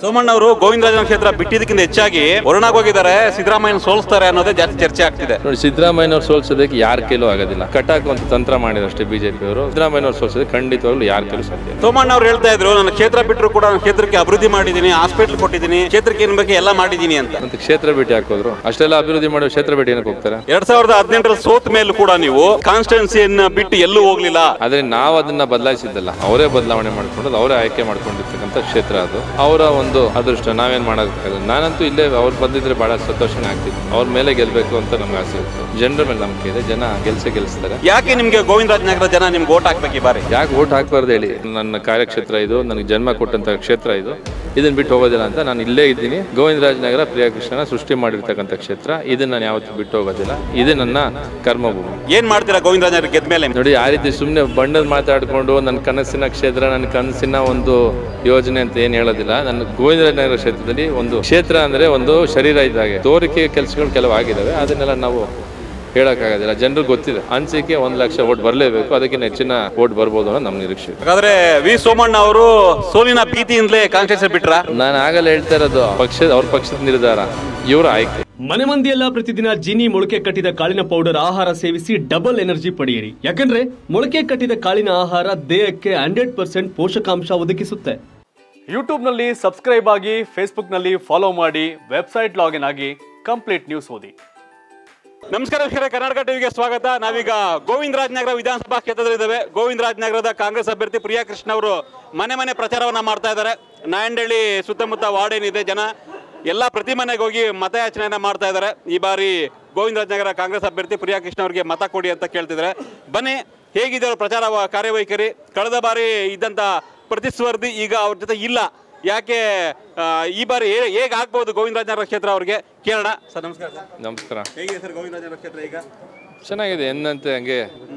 ಸೋಮಣ್ಣ ಅವರು ಗೋವಿಂದರಾಜನ ಕ್ಷೇತ್ರ ಬಿಟ್ಟಿದ್ದಕ್ಕಿಂತ ಹೆಚ್ಚಾಗಿ ಹೊರನಾಗ್ ಹೋಗಿದ್ದಾರೆ ಸಿದ್ದರಾಮಯ್ಯನ ಸೋಲಿಸ್ತಾರೆ ಅನ್ನೋದೇ ಜಾಸ್ತಿ ಚರ್ಚೆ ಆಗ್ತಿದೆ ನೋಡಿ ಸಿದ್ದರಾಮಯ್ಯನವ್ರು ಸೋಲ್ಸೋದಕ್ಕೆ ಯಾರ ಕೈಲೂ ಆಗೋದಿಲ್ಲ ಕಟಾಕ್ ಒಂದು ತಂತ್ರ ಮಾಡಿರಷ್ಟೇ ಬಿಜೆಪಿ ಅವರು ಸಿದ್ದರಾಮಯ್ಯನವ್ರು ಸೋಲ್ಸೋದಕ್ಕೆ ಖಂಡಿತವಾಗ್ಲೂ ಯಾರ ಕೈಲೂ ಸಾಧ್ಯ ಇಲ್ಲ. ಸೋಮಣ್ಣ ಅವ್ರು ಹೇಳ್ತಾ ಇದ್ರು ನನ್ನ ಕ್ಷೇತ್ರ ಬಿಟ್ಟರು ಕೂಡ ನನ್ನ ಕ್ಷೇತ್ರಕ್ಕೆ ಅಭಿವೃದ್ಧಿ ಮಾಡಿದ್ದೀನಿ ಹಾಸ್ಪಿಟಲ್ ಕೊಟ್ಟಿದ್ದೀನಿ ಕ್ಷೇತ್ರಕ್ಕೆ ಏನ್ ಬಗ್ಗೆ ಎಲ್ಲ ಮಾಡಿದ್ದೀನಿ ಅಂತ ಮತ್ತೆ ಕ್ಷೇತ್ರ ಭೇಟಿ ಹಾಕೋದ್ರು ಅಷ್ಟೆಲ್ಲ ಅಭಿವೃದ್ಧಿ ಮಾಡೋ ಕ್ಷೇತ್ರ ಭೇಟಿ ಏನಕ್ಕೆ ಹೋಗ್ತಾರೆ ಎರಡ್ ಸಾವಿರದ ಹದಿನೆಂಟರಲ್ಲಿ ಸೋತ ಮೇಲೂ ಕೂಡ ನೀವು ಕಾನ್ಸ್ಟಿಟ್ಯೂನ್ಸಿಯನ್ನ ಬಿಟ್ಟು ಎಲ್ಲೂ ಹೋಗ್ಲಿಲ್ಲ ಆದ್ರೆ ನಾವು ಅದನ್ನ ಬದಲಾಯಿಸಿದ್ದಲ್ಲ ಅವರೇ ಬದಲಾವಣೆ ಮಾಡ್ಕೊಂಡು ಅವರೇ ಆಯ್ಕೆ ಮಾಡ್ಕೊಂಡಿರ್ತಕ್ಕಂಥ ಕ್ಷೇತ್ರ ಅದು ಅವರ ಒಂದು ಅದೃಷ್ಟ ನಾವೇನ್ ಮಾಡೋದಕ್ಕಾಗಲ್ಲ ನಾನಂತೂ ಇಲ್ಲೇ ಅವ್ರು ಬಂದಿದ್ರೆ ಬಹಳ ಸಂತೋಷನೇ ಆಗ್ತಿತ್ತು ಅವ್ರ ಮೇಲೆ ಗೆಲ್ಬೇಕು ಅಂತ ನಮ್ಗೆ ಆಸೆ ಇತ್ತು ಜನರ ಮೇಲೆ ನಂಬಿಕೆ ಇದೆ ಜನ ಗೆಲ್ಸೇ ಗೆಲ್ಸ್ತಾರೆ ಯಾಕೆ ನಿಮ್ಗೆ ಗೋವಿಂದರಾಜ ನಗರ ಜನ ನಿಮ್ಗೆ ಓಟ್ ಹಾಕ್ಬೇಕು ಈ ಬಾರಿ ಯಾಕೆ ಓಟ್ ಹಾಕ್ಬಾರ್ದು ಹೇಳಿ ನನ್ನ ಕಾರ್ಯಕ್ಷೇತ್ರ ಇದು ನನಗೆ ಜನ್ಮ ಕೊಟ್ಟಂತ ಕ್ಷೇತ್ರ ಇದು ಇದನ್ನ ಬಿಟ್ಟು ಹೋಗೋದಿಲ್ಲ ಅಂತ ನಾನು ಇಲ್ಲೇ ಇದ್ದೀನಿ ಗೋವಿಂದರಾಜನಗರ ಪ್ರಿಯಕೃಷ್ಣನ ಸೃಷ್ಟಿ ಮಾಡಿರ್ತಕ್ಕಂಥ ಕ್ಷೇತ್ರ ಇದನ್ನ ನಾನು ಯಾವತ್ತೂ ಬಿಟ್ಟು ಹೋಗೋದಿಲ್ಲ ಇದು ನನ್ನ ಕರ್ಮಭೂಮಿ ಏನ್ ಮಾಡ್ತೀರಾ ಗೋವಿಂದರಾಜ ನಗರ ಗೆದ್ದ ಮೇಲೆ ನೋಡಿ ಆ ರೀತಿ ಸುಮ್ಮನೆ ಬಣ್ಣದ ಮಾತಾಡಿಕೊಂಡು ನನ್ನ ಕನಸಿನ ಕ್ಷೇತ್ರ ನನ್ನ ಕನಸಿನ ಒಂದು ಯೋಜನೆ ಅಂತ ಏನು ಹೇಳೋದಿಲ್ಲ ನನ್ನ ಗೋವಿಂದರಾಜನಗರ ಕ್ಷೇತ್ರದಲ್ಲಿ ಒಂದು ಕ್ಷೇತ್ರ ಅಂದ್ರೆ ಒಂದು ಶರೀರ ಇದ್ದಾಗೆ ತೋರಿಕೆ ಕೆಲಸಗಳು ಕೆಲವು ಆಗಿದ್ದಾವೆ ಅದನ್ನೆಲ್ಲ ನಾವು ಹೇಳೋಕ್ಕಾಗೋದಿಲ್ಲ ಜನರಿಗೆ ಗೊತ್ತಿದೆ ಅನ್ಸಿಕೆ ಒಂದು ಲಕ್ಷ ಓಟ್ ಬರಲೇಬೇಕು ಅದಕ್ಕಿಂತ ಹೆಚ್ಚಿನ ಓಟ್ ಬರ್ಬೋದು ಅನ್ನೋ ನಮ್ಮ ನಿರೀಕ್ಷೆ ಇದೆ. ಹಾಗಾದ್ರೆ ವಿ ಸೋಮಣ್ಣ ಅವರು ಸೋಲಿನ ಭೀತಿಯಿಂದಲೇ ಕಾನ್ಸ್ಟಿಟ್ಯೂನ್ಸಿ ಬಿಟ್ರ ನಾನು ಆಗಲೇ ಹೇಳ್ತಾ ಇರೋದು ಪಕ್ಷದ ಅವ್ರ ಪಕ್ಷದ ನಿರ್ಧಾರ ಇವರ ಆಯ್ಕೆ ಮನೆ ಮಂದಿಯೆಲ್ಲ ಪ್ರತಿದಿನ ಜಿನಿ ಮೊಳಕೆ ಕಟ್ಟಿದ ಕಾಳಿನ ಪೌಡರ್ ಆಹಾರ ಸೇವಿಸಿ ಡಬಲ್ ಎನರ್ಜಿ ಪಡೆಯಿರಿ ಯಾಕಂದ್ರೆ ಮೊಳಕೆ ಕಟ್ಟಿದ ಕಾಳಿನ ಆಹಾರ ದೇಹಕ್ಕೆ ಹಂಡ್ರೆಡ್ ಪರ್ಸೆಂಟ್ ಪೋಷಕಾಂಶ ಒದಗಿಸುತ್ತೆ ಯೂಟ್ಯೂಬ್ನಲ್ಲಿ ಸಬ್ಸ್ಕ್ರೈಬ್ ಆಗಿ ಫೇಸ್ಬುಕ್ನಲ್ಲಿ ಫಾಲೋ ಮಾಡಿ ವೆಬ್ಸೈಟ್ ಲಾಗಿನ್ ಆಗಿ ಕಂಪ್ಲೀಟ್ ನ್ಯೂಸ್ ಓದಿ ನಮಸ್ಕಾರ ವೀಕ್ಷಕರೇ ಕರ್ನಾಟಕ ಟಿವಿಗೆ ಸ್ವಾಗತ ನಾವೀಗ ಗೋವಿಂದರಾಜನಗರ ವಿಧಾನಸಭಾ ಕ್ಷೇತ್ರದಲ್ಲಿ ಇದ್ದೇವೆ ಗೋವಿಂದರಾಜನಗರದ ಕಾಂಗ್ರೆಸ್ ಅಭ್ಯರ್ಥಿ ಪ್ರಿಯಾ ಕೃಷ್ಣ ಅವರು ಮನೆ ಮನೆ ಪ್ರಚಾರವನ್ನ ಮಾಡ್ತಾ ಇದ್ದಾರೆ ನಾಯಂಡಹಳ್ಳಿ ಸುತ್ತಮುತ್ತ ವಾರ್ಡ್ ಏನಿದೆ ಜನ ಎಲ್ಲ ಪ್ರತಿ ಮನೆಗೆ ಹೋಗಿ ಮತಯಾಚನೆಯನ್ನ ಮಾಡ್ತಾ ಇದ್ದಾರೆ ಈ ಬಾರಿ ಗೋವಿಂದರಾಜನಗರ ಕಾಂಗ್ರೆಸ್ ಅಭ್ಯರ್ಥಿ ಪ್ರಿಯಾ ಕೃಷ್ಣ ಅವರಿಗೆ ಮತ ಕೊಡಿ ಅಂತ ಕೇಳ್ತಿದ್ದಾರೆ ಬನ್ನಿ ಹೇಗಿದೆ ಅವ್ರ ಪ್ರಚಾರ ವ- ಕಾರ್ಯವೈಖರಿ ಕಳೆದ ಬಾರಿ ಇದ್ದಂತ ಪ್ರತಿಸ್ಪರ್ಧಿ ಈಗ ಅವ್ರ ಜೊತೆ ಇಲ್ಲ ಯಾಕೆ ಆ, ಈ ಬಾರಿ ಹೇ- ಹೇಗೆ ಆಗ್ಬೋದು ಗೋವಿಂದರಾಜನಗರ ಕ್ಷೇತ್ರ ಅವ್ರಿಗೆ ಕೇಳೋಣ ಸರ್ ನಮಸ್ಕಾರ ಸರ್ ನಮಸ್ಕಾರ ಹೇಗಿದೆ ಸರ್ ಗೋವಿಂದರಾಜನಗರ ಕ್ಷೇತ್ರ ಈಗ ಚೆನ್ನಾಗಿದೆ ಎಂದಂತೆ ಹಂಗೆ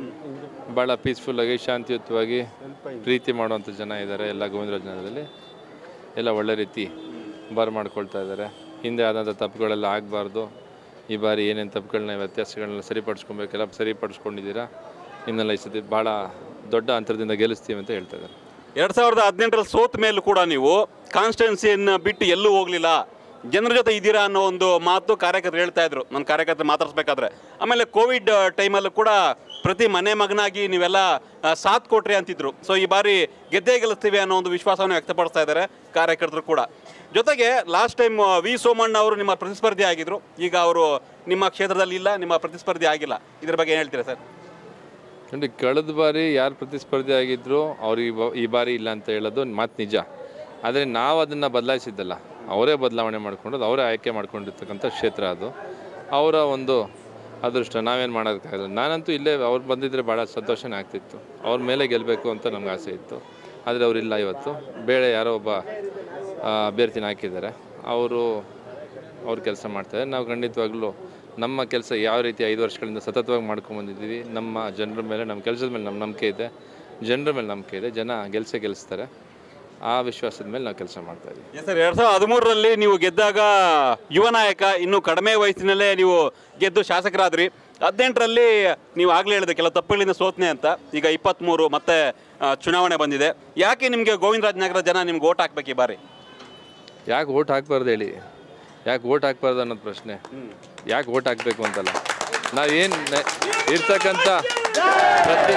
ಭಾಳ ಪೀಸ್ಫುಲ್ಲಾಗಿ ಶಾಂತಿಯುತವಾಗಿ ಪ್ರೀತಿ ಮಾಡುವಂಥ ಜನ ಇದ್ದಾರೆ ಎಲ್ಲ ಗೋವಿಂದರಾಜನಗರದಲ್ಲಿ ಎಲ್ಲ ಒಳ್ಳೆ ರೀತಿ ಬಾರ್ ಮಾಡ್ಕೊಳ್ತಾ ಇದ್ದಾರೆ ಹಿಂದೆ ಆದಂಥ ತಪ್ಪುಗಳೆಲ್ಲ ಆಗಬಾರ್ದು ಈ ಬಾರಿ ಏನೇನು ತಪ್ಪುಗಳನ್ನ ವ್ಯತ್ಯಾಸಗಳನ್ನ ಸರಿಪಡಿಸ್ಕೊಬೇಕೆಲ್ಲ ಸರಿಪಡಿಸ್ಕೊಂಡಿದ್ದೀರಾ ನಿಮ್ಮನ್ನೆಲ್ಲ ಈ ಸತಿ ಭಾಳ ದೊಡ್ಡ ಅಂತರದಿಂದ ಗೆಲ್ಲಿಸ್ತೀವಿ ಅಂತ ಹೇಳ್ತಾ ಇದ್ದಾರೆ ಎರಡ್ ಸಾವಿರದ ಹದಿನೆಂಟರಲ್ಲಿ ಸೋತ ಮೇಲೂ ಕೂಡ ನೀವು ಕಾನ್ಸ್ಟಿಟ್ಯೂನ್ಸಿಯನ್ನ ಬಿಟ್ಟು ಎಲ್ಲೂ ಹೋಗ್ಲಿಲ್ಲ ಜನರ ಜೊತೆ ಇದ್ದೀರಾ ಅನ್ನೋ ಒಂದು ಮಾತು ಕಾರ್ಯಕರ್ತರು ಹೇಳ್ತಾ ಇದ್ರು ನನ್ನ ಕಾರ್ಯಕರ್ತರು ಮಾತಾಡಿಸ್ಬೇಕಾದ್ರೆ ಆಮೇಲೆ ಕೋವಿಡ್ ಟೈಮಲ್ಲೂ ಕೂಡ ಪ್ರತಿ ಮನೆ ಮಗನಾಗಿ ನೀವೆಲ್ಲ ಆ, ಸಾಥ್ ಕೊಟ್ರಿ ಅಂತಿದ್ರು ಸೊ ಈ ಬಾರಿ ಗೆದ್ದೇ ಗೆಲ್ಲಿಸ್ತೀವಿ ಅನ್ನೋ ಒಂದು ವಿಶ್ವಾಸವನ್ನು ವ್ಯಕ್ತಪಡಿಸ್ತಾ ಇದ್ದಾರೆ ಕಾರ್ಯಕರ್ತರು ಕೂಡ ಜೊತೆಗೆ ಲಾಸ್ಟ್ ಟೈಮ್ ವಿ ಸೋಮಣ್ಣ ಅವರು ನಿಮ್ಮ ಪ್ರತಿಸ್ಪರ್ಧಿ ಆಗಿದ್ರು ಈಗ ಅವರು ನಿಮ್ಮ ಕ್ಷೇತ್ರದಲ್ಲಿ ಇಲ್ಲ ನಿಮ್ಮ ಪ್ರತಿಸ್ಪರ್ಧಿ ಆಗಿಲ್ಲ ಇದ್ರ ಬಗ್ಗೆ ಏನು ಹೇಳ್ತೀರಾ ಸರ್ ನೋಡಿ ಕಳೆದ ಬಾರಿ ಯಾರು ಪ್ರತಿಸ್ಪರ್ಧಿ ಆಗಿದ್ರು ಅವ್ರು ಈ ಬ- ಈ ಬಾರಿ ಇಲ್ಲ ಅಂತ ಹೇಳೋದು ಮಾತು ನಿಜ ಆದರೆ ನಾವು ಅದನ್ನು ಬದಲಾಯಿಸಿದ್ದಲ್ಲ ಅವರೇ ಬದಲಾವಣೆ ಮಾಡ್ಕೊಂಡು ಅವರೇ ಆಯ್ಕೆ ಮಾಡ್ಕೊಂಡಿರ್ತಕ್ಕಂಥ ಕ್ಷೇತ್ರ ಅದು ಅವರ ಒಂದು ಅದೃಷ್ಟ ನಾವೇನು ಮಾಡೋದಕ್ಕಾಗಲ್ಲ ನಾನಂತೂ ಇಲ್ಲೇ ಅವ್ರು ಬಂದಿದ್ದರೆ ಭಾಳ ಸಂತೋಷನೇ ಆಗ್ತಿತ್ತು ಅವ್ರ ಮೇಲೆ ಗೆಲ್ಲಬೇಕು ಅಂತ ನಮ್ಗೆ ಆಸೆ ಇತ್ತು ಆದರೆ ಅವರಿಲ್ಲ ಇವತ್ತು ಬೇಳೆ ಯಾರೋ ಒಬ್ಬ ಆ, ಅಭ್ಯರ್ಥಿನ ಹಾಕಿದ್ದಾರೆ ಅವರು ಅವ್ರು ಕೆಲಸ ಮಾಡ್ತಾರೆ ನಾವು ಖಂಡಿತವಾಗ್ಲೂ ನಮ್ಮ ಕೆಲಸ ಯಾವ ರೀತಿ ಐದು ವರ್ಷಗಳಿಂದ ಸತತವಾಗಿ ಮಾಡ್ಕೊಂಬಂದಿದ್ದೀವಿ ನಮ್ಮ ಜನರ ಮೇಲೆ ನಮ್ಮ ಕೆಲಸದ ಮೇಲೆ ನಮ್ಮ ನಂಬಿಕೆ ಇದೆ ಜನರ ಮೇಲೆ ನಂಬಿಕೆ ಇದೆ ಜನ ಗೆಲ್ಸೇ ಗೆಲ್ಲಿಸ್ತಾರೆ ಆ ವಿಶ್ವಾಸದ ಮೇಲೆ ನಾವು ಕೆಲಸ ಮಾಡ್ತಾ ಇದ್ದೀವಿ ಸರ್ ಎರಡ್ ಸಾವಿರದ ಹದಿಮೂರರಲ್ಲಿ ನೀವು ಗೆದ್ದಾಗ ಯುವ ನಾಯಕ ಇನ್ನು ಕಡಿಮೆ ವಯಸ್ಸಿನಲ್ಲೇ ನೀವು ಗೆದ್ದು ಶಾಸಕರಾದ್ರಿ ಹದಿನೆಂಟರಲ್ಲಿ ನೀವು ಆಗ್ಲೇ ಹೇಳಿದೆ ಕೆಲವು ತಪ್ಪುಗಳಿಂದ ಸೋತ್ನೆ ಅಂತ ಈಗ ಇಪ್ಪತ್ತ್ಮೂರು ಮತ್ತೆ ಆ, ಚುನಾವಣೆ ಬಂದಿದೆ ಯಾಕೆ ನಿಮಗೆ ಗೋವಿಂದರಾಜನಗರ ಜನ ನಿಮ್ಗೆ ಓಟ್ ಹಾಕ್ಬೇಕು ಈ ಬಾರಿ ಯಾಕೆ ಓಟ್ ಹಾಕ್ಬಾರ್ದು ಹೇಳಿ ಯಾಕೆ ಓಟ್ ಹಾಕ್ಬಾರ್ದು ಅನ್ನೋದು ಪ್ರಶ್ನೆ ಯಾಕೆ ಓಟ್ ಹಾಕಬೇಕು ಅಂತಲ್ಲ ನಾವೇನು ಇರ್ತಕ್ಕಂಥ ಪ್ರತಿ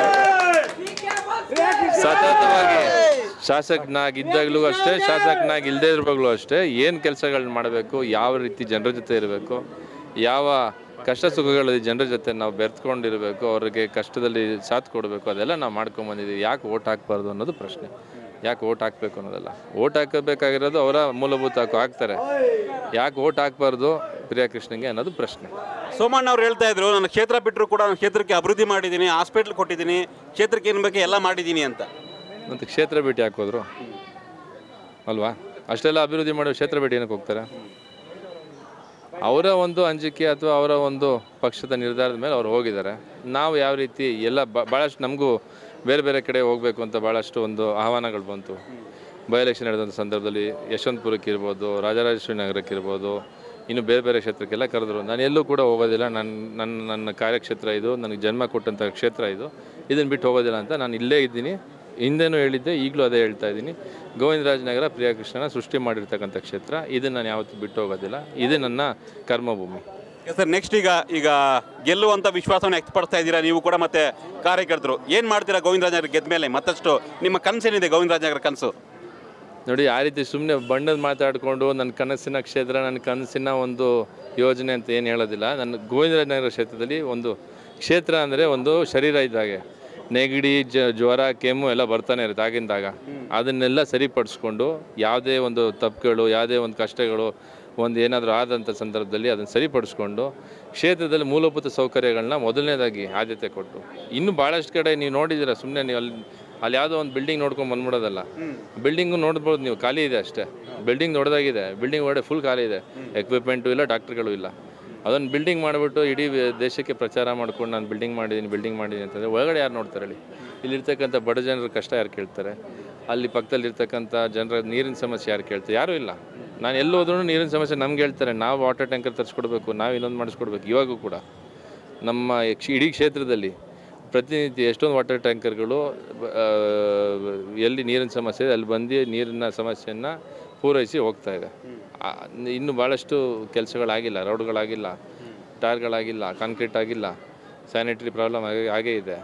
ಸತತವಾಗಿ ಶಾಸಕನಾಗಿದ್ದಾಗಲೂ ಅಷ್ಟೇ ಶಾಸಕನಾಗಿ ಇಲ್ಲದೇ ಇರುವಾಗಲೂ ಅಷ್ಟೇ ಏನು ಕೆಲಸಗಳನ್ನ ಮಾಡಬೇಕು ಯಾವ ರೀತಿ ಜನರ ಜೊತೆ ಇರಬೇಕು ಯಾವ ಕಷ್ಟ ಸುಖಗಳಲ್ಲಿ ಜನರ ಜೊತೆ ನಾವು ಬೆರ್ತ್ಕೊಂಡಿರಬೇಕು ಅವರಿಗೆ ಕಷ್ಟದಲ್ಲಿ ಸಾಥ್ ಕೊಡಬೇಕು ಅದೆಲ್ಲ ನಾವು ಮಾಡ್ಕೊಂಬಂದಿದ್ದೀವಿ ಯಾಕೆ ಓಟ್ ಹಾಕ್ಬಾರ್ದು ಅನ್ನೋದು ಪ್ರಶ್ನೆ ಯಾಕೆ ಓಟ್ ಹಾಕಬೇಕು ಅನ್ನೋದಲ್ಲ ಓಟ್ ಹಾಕಬೇಕಾಗಿರೋದು ಅವರ ಮೂಲಭೂತ ಹಕ್ಕು ಹಾಕ್ತಾರೆ ಯಾಕೆ ಓಟ್ ಹಾಕ್ಬಾರ್ದು ಪ್ರಿಯಕೃಷ್ಣಂಗೆ ಅನ್ನೋದು ಪ್ರಶ್ನೆ ಸೋಮಣ್ಣ ಅವ್ರು ಹೇಳ್ತಾ ಇದ್ರು ನನ್ನ ಕ್ಷೇತ್ರ ಬಿಟ್ಟರು ಕೂಡ ನನ್ನ ಕ್ಷೇತ್ರಕ್ಕೆ ಅಭಿವೃದ್ಧಿ ಮಾಡಿದ್ದೀನಿ ಹಾಸ್ಪಿಟ್ಲ್ ಕೊಟ್ಟಿದ್ದೀನಿ ಕ್ಷೇತ್ರಕ್ಕೆ ಏನು ಬಗ್ಗೆ ಎಲ್ಲ ಮಾಡಿದ್ದೀನಿ ಅಂತ ಮತ್ತು ಕ್ಷೇತ್ರ ಭೇಟಿ ಹಾಕೋದ್ರು ಅಲ್ವಾ ಅಷ್ಟೆಲ್ಲ ಅಭಿವೃದ್ಧಿ ಮಾಡೋ ಕ್ಷೇತ್ರ ಭೇಟಿ ಏನಕ್ಕೆ ಹೋಗ್ತಾರೆ ಅವರ ಒಂದು ಅಂಜಿಕೆ ಅಥವಾ ಅವರ ಒಂದು ಪಕ್ಷದ ನಿರ್ಧಾರದ ಮೇಲೆ ಅವ್ರು ಹೋಗಿದ್ದಾರೆ ನಾವು ಯಾವ ರೀತಿ ಎಲ್ಲ ಬ ಭಾಳಷ್ಟು ನಮಗೂ ಬೇರೆ ಬೇರೆ ಕಡೆ ಹೋಗಬೇಕು ಅಂತ ಭಾಳಷ್ಟು ಒಂದು ಆಹ್ವಾನಗಳು ಬಂತು ಬೈ ಎಲೆಕ್ಷನ್ ನಡೆದಂಥ ಸಂದರ್ಭದಲ್ಲಿ ಯಶವಂತಪುರಕ್ಕೆ ಇರ್ಬೋದು ರಾಜರಾಜೇಶ್ವರಿ ನಗರಕ್ಕೆ ಇರ್ಬೋದು ಇನ್ನು ಬೇರೆ ಬೇರೆ ಕ್ಷೇತ್ರಕ್ಕೆಲ್ಲ ಕರೆದ್ರು ನಾನು ಎಲ್ಲೂ ಕೂಡ ಹೋಗೋದಿಲ್ಲ ನನ್ನ ನನ್ನ ನನ್ನ ಕಾರ್ಯಕ್ಷೇತ್ರ ಇದು ನನಗೆ ಜನ್ಮ ಕೊಟ್ಟಂಥ ಕ್ಷೇತ್ರ ಇದು ಇದನ್ನು ಬಿಟ್ಟು ಹೋಗೋದಿಲ್ಲ ಅಂತ ನಾನು ಇಲ್ಲೇ ಇದ್ದೀನಿ ಹಿಂದೆನೂ ಹೇಳಿದ್ದೆ ಈಗಲೂ ಅದೇ ಹೇಳ್ತಾ ಇದ್ದೀನಿ ಗೋವಿಂದರಾಜನಗರ ಪ್ರಿಯಕೃಷ್ಣನ ಸೃಷ್ಟಿ ಮಾಡಿರ್ತಕ್ಕಂಥ ಕ್ಷೇತ್ರ ಇದನ್ನು ನಾನು ಯಾವತ್ತೂ ಬಿಟ್ಟು ಹೋಗೋದಿಲ್ಲ ಇದು ನನ್ನ ಕರ್ಮಭೂಮಿ ಸರ್ ನೆಕ್ಸ್ಟ್ ಈಗ ಈಗ ಗೆಲ್ಲುವಂತ ವಿಶ್ವಾಸವನ್ನು ವ್ಯಕ್ತಪಡಿಸ್ತಾ ಇದ್ದೀರಾ ನೀವು ಕೂಡ ಮತ್ತೆ ಕಾರ್ಯಕರ್ತರು ಏನ್ ಮಾಡ್ತೀರಾ ಗೋವಿಂದರಾಜನಗರ ಗೆದ್ದ ಮೇಲೆ ಮತ್ತಷ್ಟು ನಿಮ್ಮ ಕನಸೇನಿದೆ ಗೋವಿಂದರಾಜನಗರ ಕನಸು ನೋಡಿ ಆ ರೀತಿ ಸುಮ್ಮನೆ ಬಣ್ಣದ ಮಾತಾಡಿಕೊಂಡು ನನ್ನ ಕನಸಿನ ಕ್ಷೇತ್ರ ನನ್ನ ಕನಸಿನ ಒಂದು ಯೋಜನೆ ಅಂತ ಏನು ಹೇಳೋದಿಲ್ಲ ನನ್ನ ಗೋವಿಂದರಾಜನಗರ ಕ್ಷೇತ್ರದಲ್ಲಿ ಒಂದು ಕ್ಷೇತ್ರ ಅಂದರೆ ಒಂದು ಶರೀರ ಇದ್ದಾಗೆ ನೆಗಡಿ ಜ ಜ್ವರ ಕೆಮ್ಮು ಎಲ್ಲ ಬರ್ತಾನೆ ಇರುತ್ತೆ ಆಗಿಂದಾಗ ಅದನ್ನೆಲ್ಲ ಸರಿಪಡಿಸ್ಕೊಂಡು ಯಾವುದೇ ಒಂದು ತಪ್ಪುಗಳು ಯಾವುದೇ ಒಂದು ಕಷ್ಟಗಳು ಒಂದು ಏನಾದರೂ ಆದಂಥ ಸಂದರ್ಭದಲ್ಲಿ ಅದನ್ನು ಸರಿಪಡಿಸ್ಕೊಂಡು ಕ್ಷೇತ್ರದಲ್ಲಿ ಮೂಲಭೂತ ಸೌಕರ್ಯಗಳನ್ನ ಮೊದಲನೇದಾಗಿ ಆದ್ಯತೆ ಕೊಟ್ಟು ಇನ್ನು ಭಾಳಷ್ಟು ಕಡೆ ನೀವು ನೋಡಿದ್ದೀರ ಸುಮ್ಮನೆ ನೀವು ಅಲ್ಲಿ ಅಲ್ಲಿ ಯಾವುದೋ ಒಂದು ಬಿಲ್ಡಿಂಗ್ ನೋಡ್ಕೊಂಡು ಬಂದ್ಬಿಡೋದಲ್ಲ ಬಿಲ್ಡಿಂಗು ನೋಡ್ಬೋದು ನೀವು ಖಾಲಿ ಇದೆ ಅಷ್ಟೇ ಬಿಲ್ಡಿಂಗ್ ದೊಡ್ಡದಾಗಿದೆ ಬಿಲ್ಡಿಂಗ್ ಒಳಗಡೆ ಫುಲ್ ಖಾಲಿ ಇದೆ ಎಕ್ವಿಪ್ಮೆಂಟು ಇಲ್ಲ ಡಾಕ್ಟ್ರುಗಳು ಇಲ್ಲ ಅದನ್ನು ಬಿಲ್ಡಿಂಗ್ ಮಾಡಿಬಿಟ್ಟು ಇಡೀ ವಿ- ದೇಶಕ್ಕೆ ಪ್ರಚಾರ ಮಾಡ್ಕೊಂಡು ನಾನು ಬಿಲ್ಡಿಂಗ್ ಮಾಡಿದ್ದೀನಿ ಬಿಲ್ಡಿಂಗ್ ಮಾಡಿದ್ದೀನಿ ಅಂತಂದರೆ ಒಳಗಡೆ ಯಾರು ನೋಡ್ತಾರೆ ಹೇಳಿ ಇಲ್ಲಿರ್ತಕ್ಕಂಥ ಬಡ ಜನರ ಕಷ್ಟ ಯಾರು ಕೇಳ್ತಾರೆ ಅಲ್ಲಿ ಪಕ್ಕದಲ್ಲಿರ್ತಕ್ಕಂಥ ಜನರ ನೀರಿನ ಸಮಸ್ಯೆ ಯಾರು ಕೇಳ್ತಾರೆ ಯಾರೂ ಇಲ್ಲ ನಾನು ಎಲ್ಲಿ ಹೋದ್ರೂ ನೀರಿನ ಸಮಸ್ಯೆ ನಮ್ಗೆ ಹೇಳ್ತಾರೆ ನಾವು ವಾಟರ್ ಟ್ಯಾಂಕರ್ ತರಿಸ್ಕೊಡ್ಬೇಕು ನಾವು ಇನ್ನೊಂದು ಮಾಡಿಸ್ಕೊಡ್ಬೇಕು ಇವಾಗೂ ಕೂಡ ನಮ್ಮ ಕ್ಷ- ಇಡೀ ಕ್ಷೇತ್ರದಲ್ಲಿ ಪ್ರತಿನಿತ್ಯ ಎಷ್ಟೊಂದು ವಾಟರ್ ಟ್ಯಾಂಕರ್ಗಳು ಆ, ಎಲ್ಲಿ ನೀರಿನ ಸಮಸ್ಯೆ ಇದೆ ಅಲ್ಲಿ ಬಂದು ನೀರಿನ ಸಮಸ್ಯೆಯನ್ನು ಪೂರೈಸಿ ಹೋಗ್ತಾ ಇದೆ ಆ, ಇನ್ನು ಭಾಳಷ್ಟು ಕೆಲಸಗಳಾಗಿಲ್ಲ ರೋಡ್ಗಳಾಗಿಲ್ಲ ಟಾರ್ಗಳಾಗಿಲ್ಲ ಕಾಂಕ್ರೀಟ್ ಆಗಿಲ್ಲ ಸ್ಯಾನಿಟರಿ ಪ್ರಾಬ್ಲಮ್ ಹಾಗೆ ಹಾಗೇ ಇದೆ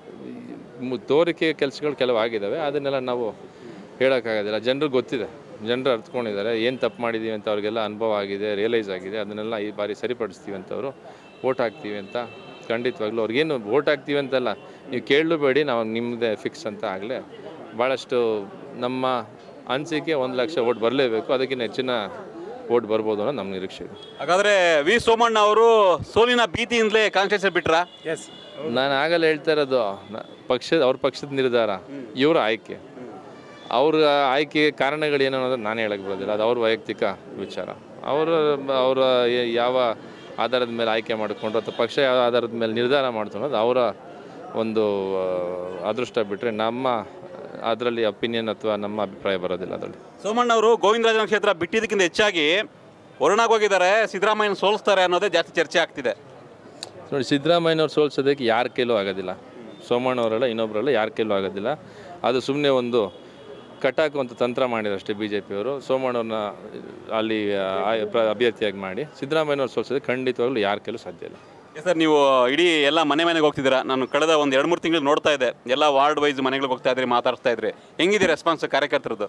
ಮು- ತೋರಿಕೆ ಕೆಲಸಗಳು ಕೆಲವು ಆಗಿದ್ದಾವೆ ಅದನ್ನೆಲ್ಲ ನಾವು ಹೇಳೋಕ್ಕಾಗೋದಿಲ್ಲ ಜನರಿಗೆ ಗೊತ್ತಿದೆ ಜನರು ಅರ್ಥಕೊಂಡಿದ್ದಾರೆ ಏನು ತಪ್ಪು ಮಾಡಿದ್ದೀವಿ ಅಂತ ಅವ್ರಿಗೆಲ್ಲ ಅನುಭವ ಆಗಿದೆ ರಿಯಲೈಸ್ ಆಗಿದೆ ಅದನ್ನೆಲ್ಲ ಈ ಬಾರಿ ಸರಿಪಡಿಸ್ತೀವಿ ಅಂತ ಅವರು ವೋಟ್ ಹಾಕ್ತೀವಿ ಅಂತ ಖಂಡಿತವಾಗ್ಲೂ ಅವ್ರಿಗೇನು ವೋಟ್ ಹಾಕ್ತೀವಿ ಅಂತಲ್ಲ ನೀವು ಕೇಳಲೂಬೇಡಿ ನಾವು ನಿಮ್ಮದೇ ಫಿಕ್ಸ್ ಅಂತ ಆಗಲೇ ಭಾಳಷ್ಟು ನಮ್ಮ ಅನಿಸಿಕೆ ಒಂದು ಲಕ್ಷ ವೋಟ್ ಬರಲೇಬೇಕು ಅದಕ್ಕಿಂತ ಹೆಚ್ಚಿನ ವೋಟ್ ಬರ್ಬೋದು ಅನ್ನೋ ನಮ್ಮ ನಿರೀಕ್ಷೆ ಇದೆ ಹಾಗಾದ್ರೆ ವಿ ಸೋಮಣ್ಣ ಅವರು ಸೋಲಿನ ಭೀತಿಯಿಂದಲೇ ಕಾಂಗ್ರೆಸ್ ಬಿಟ್ರಾ ನಾನು ಆಗಲ್ಲ ಹೇಳ್ತಾ ಇರೋದು ನ- ಪಕ್ಷದ ಅವ್ರ ಪಕ್ಷದ ನಿರ್ಧಾರ ಇವರ ಆಯ್ಕೆ ಅವ್ರ ಆಯ್ಕೆ ಕಾರಣಗಳೇನು ಅನ್ನೋದು ನಾನು ಹೇಳಕ್ಕೆ ಬರೋದಿಲ್ಲ ಅದು ಅವ್ರ ವೈಯಕ್ತಿಕ ವಿಚಾರ ಅವರು ಅವರ ಯಾವ ಆಧಾರದ ಮೇಲೆ ಆಯ್ಕೆ ಮಾಡಿಕೊಂಡು ಅಥವಾ ಪಕ್ಷ ಯಾವ ಆಧಾರದ ಮೇಲೆ ನಿರ್ಧಾರ ಮಾಡ್ತು ಅನ್ನೋದು ಅವರ ಒಂದು ಆ, ಅದೃಷ್ಟ ಬಿಟ್ಟರೆ ನಮ್ಮ ಅದರಲ್ಲಿ ಒಪಿನಿಯನ್ ಅಥವಾ ನಮ್ಮ ಅಭಿಪ್ರಾಯ ಬರೋದಿಲ್ಲ ಅದರಲ್ಲಿ ಸೋಮಣ್ಣ ಅವರು ಗೋವಿಂದರಾಜನ ಕ್ಷೇತ್ರ ಬಿಟ್ಟಿದ್ದಕ್ಕಿಂತ ಹೆಚ್ಚಾಗಿ ವರುಣಾಗ್ ಹೋಗಿದ್ದಾರೆ ಸಿದ್ದರಾಮಯ್ಯನ ಸೋಲಿಸ್ತಾರೆ ಅನ್ನೋದೇ ಜಾಸ್ತಿ ಚರ್ಚೆ ಆಗ್ತಿದೆ ನೋಡಿ ಸಿದ್ದರಾಮಯ್ಯನವ್ರು ಸೋಲ್ಸೋದಕ್ಕೆ ಯಾರ ಕೈಲೂ ಆಗೋದಿಲ್ಲ ಸೋಮಣ್ಣವರಲ್ಲ ಇನ್ನೊಬ್ಬರಲ್ಲ ಯಾರ ಕೈಲೂ ಆಗೋದಿಲ್ಲ ಅದು ಸುಮ್ಮನೆ ಒಂದು ಕಟ್ಟಾಕುವಂಥ ತಂತ್ರ ಮಾಡಿರಷ್ಟೇ ಬಿ ಜೆ ಪಿಯವರು ಸೋಮಣ್ಣವ್ರನ್ನ ಅಲ್ಲಿ ಆ- ಪ್ರ- ಅಭ್ಯರ್ಥಿಯಾಗಿ ಮಾಡಿ ಸಿದ್ದರಾಮಯ್ಯನವ್ರು ಸೋಲ್ಸೋದಕ್ಕೆ ಖಂಡಿತವಾಗ್ಲೂ ಯಾರ ಕೈಲೂ ಸಾಧ್ಯ ಇಲ್ಲ ಸರ್ ನೀವು ಇಡೀ ಎಲ್ಲ ಮನೆ ಮನೆಗೆ ಹೋಗ್ತಿದ್ದೀರಾ ನಾನು ಕಳೆದ ಒಂದು ಎರಡು ಮೂರು ತಿಂಗಳು ನೋಡ್ತಾ ಇದ್ದೆ ಎಲ್ಲ ವಾರ್ಡ್ ವೈಸ್ ಮನೆಗಳಿಗೆ ಹೋಗ್ತಾ ಇದ್ರಿ ಮಾತಾಡ್ತಾ ಇದ್ರಿ ಹೆಂಗಿದೆ ರೆಸ್ಪಾನ್ಸ್ ಕಾರ್ಯಕರ್ತರದ್ದು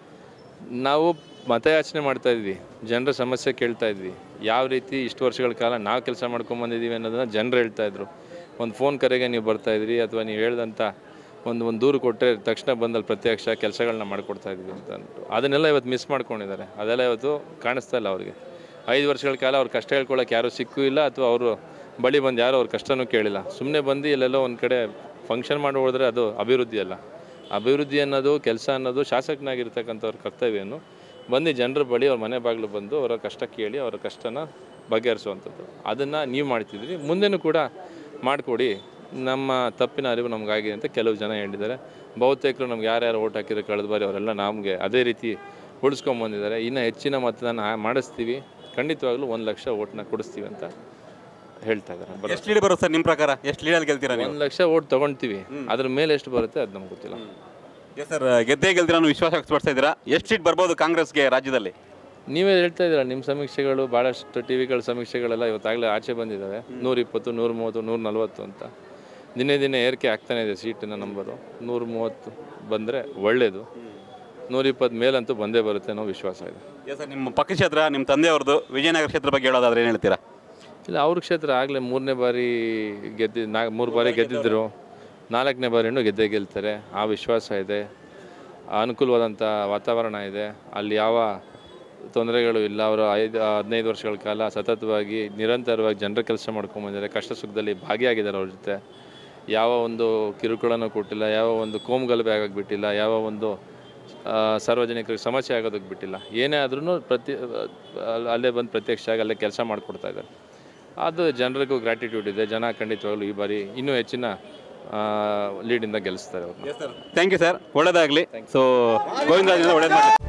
ನಾವು ಮತಯಾಚನೆ ಮಾಡ್ತಾ ಇದ್ವಿ ಜನರ ಸಮಸ್ಯೆ ಕೇಳ್ತಾ ಇದ್ವಿ ಯಾವ ರೀತಿ ಇಷ್ಟು ವರ್ಷಗಳ ಕಾಲ ನಾವು ಕೆಲಸ ಮಾಡ್ಕೊಂಬಂದಿದ್ದೀವಿ ಅನ್ನೋದನ್ನ ಜನರು ಹೇಳ್ತಾ ಇದ್ರು ಒಂದು ಫೋನ್ ಕರೆಗೆ ನೀವು ಬರ್ತಾ ಇದ್ರಿ ಅಥವಾ ನೀವು ಹೇಳ್ದಂಥ ಒಂದು ಒಂದು ದೂರು ಕೊಟ್ಟರೆ ತಕ್ಷಣ ಬಂದಲ್ಲಿ ಪ್ರತ್ಯಕ್ಷ ಕೆಲಸಗಳನ್ನ ಮಾಡಿಕೊಡ್ತಾ ಇದ್ವಿ ಅಂತ ಅಂದ್ಬಿಟ್ಟು ಅದನ್ನೆಲ್ಲ ಇವತ್ತು ಮಿಸ್ ಮಾಡ್ಕೊಂಡಿದ್ದಾರೆ ಅದೆಲ್ಲ ಇವತ್ತು ಕಾಣಿಸ್ತಾ ಇಲ್ಲ ಅವ್ರಿಗೆ ಐದು ವರ್ಷಗಳ ಕಾಲ ಅವ್ರ ಕಷ್ಟ ಹೇಳ್ಕೊಳಕ್ಕೆ ಯಾರೂ ಸಿಕ್ಕೂ ಇಲ್ಲ ಅಥವಾ ಅವರು ಬಳಿ ಬಂದು ಯಾರು ಅವ್ರ ಕಷ್ಟನೂ ಕೇಳಿಲ್ಲ ಸುಮ್ಮನೆ ಬಂದು ಎಲ್ಲೆಲ್ಲೋ ಒಂದು ಕಡೆ ಫಂಕ್ಷನ್ ಮಾಡಿ ಹೋದ್ರೆ ಅದು ಅಭಿವೃದ್ಧಿ ಅಲ್ಲ ಅಭಿವೃದ್ಧಿ ಅನ್ನೋದು ಕೆಲಸ ಅನ್ನೋದು ಶಾಸಕನಾಗಿರ್ತಕ್ಕಂಥವ್ರ ಕರ್ತವ್ಯನು ಬಂದು ಜನರ ಬಳಿ ಅವ್ರ ಮನೆ ಬಾಗಿಲು ಬಂದು ಅವರ ಕಷ್ಟ ಕೇಳಿ ಅವರ ಕಷ್ಟನ ಬಗೆಹರಿಸುವಂಥದ್ದು ಅದನ್ನು ನೀವು ಮಾಡ್ತಿದ್ರಿ ಮುಂದೆನೂ ಕೂಡ ಮಾಡಿಕೊಡಿ ನಮ್ಮ ತಪ್ಪಿನ ಅರಿವು ನಮಗಾಗಿದೆ ಅಂತ ಕೆಲವು ಜನ ಹೇಳಿದ್ದಾರೆ ಬಹುತೇಕರು ನಮ್ಗೆ ಯಾರ್ಯಾರು ಓಟ್ ಹಾಕಿದ್ರೆ ಕಳೆದ ಬಾರಿ ಅವರೆಲ್ಲ ನಮಗೆ ಅದೇ ರೀತಿ ಉಳಿಸ್ಕೊಂಬಂದಿದ್ದಾರೆ ಇನ್ನು ಹೆಚ್ಚಿನ ಮತದಾನ ಆ- ಮಾಡಿಸ್ತೀವಿ ಖಂಡಿತವಾಗ್ಲೂ ಒಂದು ಲಕ್ಷ ಓಟ್ನ ಕೊಡಿಸ್ತೀವಿ ಅಂತ ಹೇಳ್ತಾ ಇದ್ದಾರೆ ಬರೋ ಎಷ್ಟು ಲೀಡ್ ಬರುತ್ತೆ ಸರ್ ನಿಮ್ಮ ಪ್ರಕಾರ ಎಷ್ಟು ಲೀಡಲ್ಲಿ ಗೆಲ್ತೀರಾ ನೀವು ಒಂದು ಲಕ್ಷ ಓಟ್ ತೊಗೊಳ್ತೀವಿ ಅದ್ರ ಮೇಲೆ ಎಷ್ಟು ಬರುತ್ತೆ ಅದು ನಮ್ಗೆ ಗೊತ್ತಿಲ್ಲ ಎಸ್ ಸರ್ ಗೆದ್ದೇ ಗೆಲ್ತೀರಾ ಅನ್ನೋ ವಿಶ್ವಾಸ ವ್ಯಕ್ತಪಡಿಸ್ತಾ ಇದ್ದೀರಾ ಎಷ್ಟು ಸೀಟ್ ಬರ್ಬೋದು ಕಾಂಗ್ರೆಸ್ಗೆ ರಾಜ್ಯದಲ್ಲಿ ನೀವೇ ಹೇಳ್ತಾ ಇದ್ದೀರಾ ನಿಮ್ಮ ಸಮೀಕ್ಷೆಗಳು ಭಾಳಷ್ಟು ಟಿ ವಿಗಳ ಸಮೀಕ್ಷೆಗಳೆಲ್ಲ ಇವತ್ತಾಗಲೇ ಆಚೆ ಬಂದಿದ್ದಾವೆ ನೂರಿಪ್ಪತ್ತು ನೂರ ಮೂವತ್ತು ನೂರ ನಲ್ವತ್ತು ಅಂತ ದಿನೇ ದಿನೇ ಏರಿಕೆ ಆಗ್ತಾನೆ ಇದೆ ಸೀಟಿನ ನಂಬರು ನೂರ ಮೂವತ್ತು ಬಂದರೆ ಒಳ್ಳೆಯದು ನೂರಿಪ್ಪತ್ತು ಮೇಲಂತೂ ಬಂದೇ ಬರುತ್ತೆ ಅನ್ನೋ ವಿಶ್ವಾಸ ಇದೆ ಎಸ್ ಸರ್ ನಿಮ್ಮ ಪಕ್ಕ ಕ್ಷೇತ್ರ ನಿಮ್ಮ ತಂದೆಯವ್ರದ್ದು ವಿಜಯನಗರ ಕ್ಷೇತ್ರ ಬಗ್ಗೆ ಹೇಳೋದಾದ್ರೆ ಏನು ಹೇಳ್ತೀರಾ ಇಲ್ಲ ಅವ್ರ ಕ್ಷೇತ್ರ ಆಗಲೇ ಮೂರನೇ ಬಾರಿ ಗೆದ್ದಿ ನಾ ಮೂರು ಬಾರಿ ಗೆದ್ದಿದ್ರು ನಾಲ್ಕನೇ ಬಾರಿನೂ ಗೆದ್ದೇ ಗೆಲ್ತಾರೆ ಆ ವಿಶ್ವಾಸ ಇದೆ ಅನುಕೂಲವಾದಂಥ ವಾತಾವರಣ ಇದೆ ಅಲ್ಲಿ ಯಾವ ತೊಂದರೆಗಳು ಇಲ್ಲ ಅವರು ಐದು ಹದಿನೈದು ವರ್ಷಗಳ ಕಾಲ ಸತತವಾಗಿ ನಿರಂತರವಾಗಿ ಜನರ ಕೆಲಸ ಮಾಡ್ಕೊಂಬಂದಿದ್ದಾರೆ ಕಷ್ಟ ಸುಖದಲ್ಲಿ ಭಾಗಿಯಾಗಿದ್ದಾರೆ ಅವ್ರ ಜೊತೆ ಯಾವ ಒಂದು ಕಿರುಕುಳನೂ ಕೊಟ್ಟಿಲ್ಲ ಯಾವ ಒಂದು ಕೋಮುಗಲಭೆ ಆಗೋಕ್ಕೆ ಬಿಟ್ಟಿಲ್ಲ ಯಾವ ಒಂದು ಆ, ಸಾರ್ವಜನಿಕರಿಗೆ ಸಮಸ್ಯೆ ಆಗೋದಕ್ಕೆ ಬಿಟ್ಟಿಲ್ಲ ಏನೇ ಆದ್ರೂ ಪ್ರತಿ ಅಲ್- ಅಲ್ಲೇ ಬಂದು ಪ್ರತ್ಯಕ್ಷ ಆಗಿ ಅಲ್ಲೇ ಕೆಲಸ ಮಾಡಿಕೊಡ್ತಾ ಇದ್ದಾರೆ ಅದು ಜನರಿಗೂ ಗ್ರ್ಯಾಟಿಟ್ಯೂಡ್ ಇದೆ ಜನ ಖಂಡಿತವಾಗ್ಲೂ ಈ ಬಾರಿ ಇನ್ನೂ ಹೆಚ್ಚಿನ ಲೀಡಿಂದ ಗೆಲ್ಲಿಸ್ತಾರೆ ಅವ್ರನ್ನ ಥ್ಯಾಂಕ್ ಯು ಸರ್ ಒಳ್ಳೇದಾಗಲಿ ಸೊ ಗೋವಿಂದರಾಜ್ ಒಳ್ಳೇದು ಮಾಡಿ